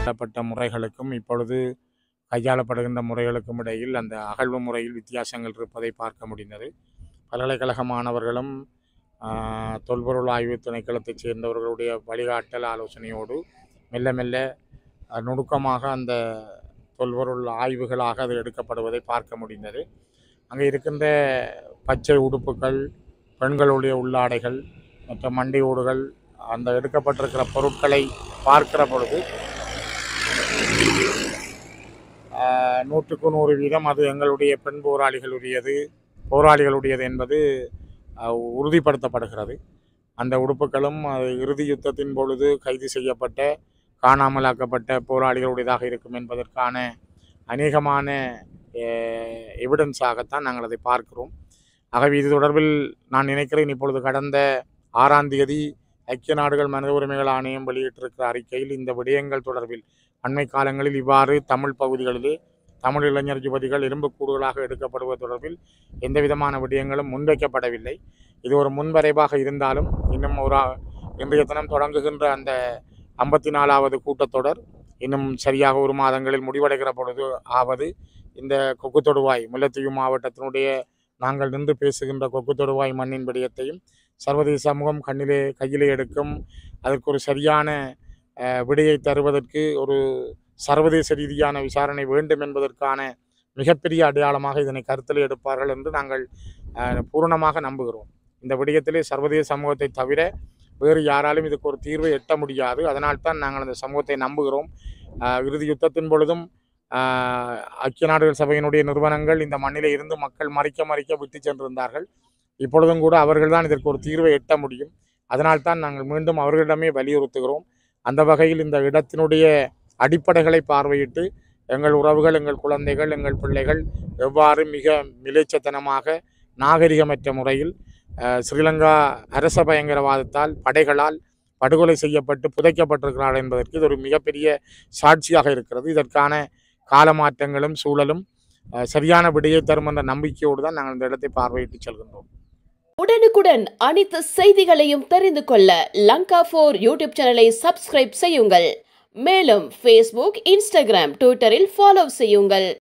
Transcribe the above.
கையாளப்பட்ட முறைகளுக்கும் இப்பொழுது கையாளப்படுகின்ற முறைகளுக்கும் இடையில் அந்த அகழ்வு முறையில் வித்தியாசங்கள் இருப்பதை பார்க்க முடிந்தது பல்கலைக்கழக மாணவர்களும் ஆஹ், தொல்பொருள் ஆய்வு திணைக்களத்தைச் சேர்ந்தவர்களுடைய வழிகாட்டல் ஆலோசனையோடு மெல்ல மெல்ல அஹ், நுணுக்கமாக அந்த தொல்பொருள் ஆய்வுகளாக அது எடுக்கப்படுவதை பார்க்க முடிந்தது அங்கே இருக்கின்ற பச்சை உடுப்புகள் பெண்களுடைய உள்ளாடைகள் மற்ற மண்டை ஓடுகள் அந்த எடுக்கப்பட்டிருக்கிற பொருட்களை பார்க்கிற பொழுது ஆஹ், நூற்றுக்கு நூறு வீதம் அது எங்களுடைய பெண் போராளிகளுடையது போராளிகளுடையது என்பது ஆஹ், உறுதிப்படுத்தப்படுகிறது அந்த உடுப்புகளும் அது இறுதி யுத்தத்தின் பொழுது கைது செய்யப்பட்ட காணாமலாக்கப்பட்ட போராளிகளுடையதாக இருக்கும் என்பதற்கான அநேகமான எவிடன்ஸாகத்தான் நாங்கள் அதை பார்க்கிறோம் ஆகவே இது தொடர்பில் நான் நினைக்கிறேன் இப்பொழுது கடந்த ஆறாம் தேதி ஐக்கிய நாடுகள் மனித உரிமைகள் ஆணையம் வெளியிட்டிருக்கிற அறிக்கையில் இந்த விடயங்கள் தொடர்பில் அண்மை காலங்களில் இவ்வாறு தமிழ் பகுதிகளிலே தமிழ் இளைஞர் யுவதிகள் இரும்புக்கூடுகளாக எடுக்கப்படுவது தொடர்பில் எந்த விதமான விடயங்களும் முன்வைக்கப்படவில்லை இது ஒரு முன்வரைவாக இருந்தாலும் இன்னும் ஒரு ஆ- இன்றைய தினம் தொடங்குகின்ற அந்த ஐம்பத்தி நாலாவது கூட்டத்தொடர் இன்னும் சரியாக ஒரு மாதங்களில் முடிவடைகிற பொழுது ஆவது இந்த கொக்கு தொடுவாய் முல்லைத்தீவு மாவட்டத்தினுடைய நாங்கள் நின்று பேசுகின்ற கொக்கு தொடுவாய் மண்ணின் விடயத்தையும் சர்வதேச சமூகம் கண்ணிலே கையிலே எடுக்கும் அதற்கு ஒரு சரியான அஹ், விடையை தருவதற்கு ஒரு சர்வதேச ரீதியான விசாரணை வேண்டும் என்பதற்கான மிகப்பெரிய அடையாளமாக இதனை கருத்தில் எடுப்பார்கள் என்று நாங்கள் அஹ், பூரணமாக நம்புகிறோம் இந்த விடயத்திலே சர்வதேச சமூகத்தை தவிர வேறு யாராலும் இதுக்கு ஒரு தீர்வை எட்ட முடியாது அதனால்தான் நாங்கள் அந்த சமூகத்தை நம்புகிறோம் அஹ், இறுதி யுத்தத்தின் பொழுதும் ஆஹ், ஐக்கிய நாடுகள் சபையினுடைய நிறுவனங்கள் இந்த மண்ணிலே இருந்து மக்கள் மறிக்க மறிக்க விட்டு சென்றிருந்தார்கள் இப்பொழுதும் கூட அவர்கள்தான் இதற்கு ஒரு தீர்வை எட்ட முடியும் அதனால்தான் நாங்கள் மீண்டும் அவர்களிடமே வலியுறுத்துகிறோம் அந்த வகையில் இந்த இடத்தினுடைய அடிப்படைகளை பார்வையிட்டு எங்கள் உறவுகள் எங்கள் குழந்தைகள் எங்கள் பிள்ளைகள் எவ்வாறு மிக மிலேச்சத்தனமாக நாகரிகமற்ற முறையில் அஹ், ஸ்ரீலங்கா அரச பயங்கரவாதத்தால் படைகளால் படுகொலை செய்யப்பட்டு புதைக்கப்பட்டிருக்கிறார்கள் என்பதற்கு இது ஒரு மிகப்பெரிய சாட்சியாக இருக்கிறது இதற்கான காலமாற்றங்களும் சூழலும் அஹ், சரியான விடையை தரும் என்ற நம்பிக்கையோடு தான் நாங்கள் இந்த இடத்தை பார்வையிட்டு செல்கின்றோம் உடனுக்குடன் அனைத்து செய்திகளையும் தெரிந்து கொள்ள லங்கா ஃபோர் யூடியூப் சேனலை சப்ஸ்கிரைப் செய்யுங்கள் மேலும் ஃபேஸ்புக் இன்ஸ்டாகிராம் ட்விட்டரில் ஃபாலோ செய்யுங்கள்